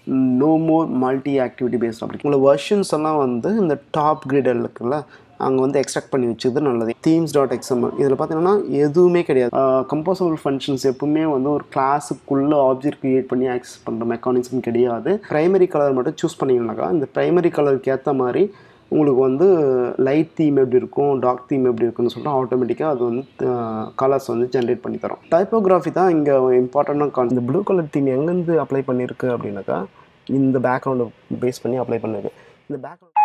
no more multi activity based அப்படி உங்களுக்கு versions எல்லாம் வந்து இந்த டாப் கிரிடல் இருக்குல்ல அங்கே வந்து எக்ஸ்ட்ராக்ட் பண்ணி வச்சது நல்லது தீம்ஸ் டாட் எக்ஸ்எம்எல் இதில் பார்த்தீங்கன்னா எதுவுமே கிடையாது கம்போசபிள் ஃபங்க்ஷன்ஸ் எப்பவுமே வந்து ஒரு கிளாஸுக்குள்ளே ஆப்ஜெக்ட் க்ரியேட் பண்ணி ஆக்சஸ் பண்ணுற மெக்கானிசம் கிடையாது ப்ரைமரி கலர் மட்டும் சூஸ் பண்ணிங்கனாக்கா இந்த ப்ரைமரி கலருக்கு ஏற்ற மாதிரி உங்களுக்கு வந்து லைட் தீம் எப்படி இருக்கும் டார்க் தீம் எப்படி இருக்குன்னு சொல்லிட்டு ஆட்டோமேட்டிக்காக அது வந்து கலர்ஸ் வந்து ஜென்ரேட் பண்ணி தரும் டைப்போகிராஃபி தான் இங்கே இம்பார்ட்டண்டான கான் இந்த ப்ளூ கலர் தீம் எங்கேருந்து அப்ளை பண்ணியிருக்கு அப்படின்னாக்கா இந்த பேக்ரவுண்டை பேஸ் பண்ணி அப்ளை பண்ணிருக்கு இந்த பேக்ரவுண்ட்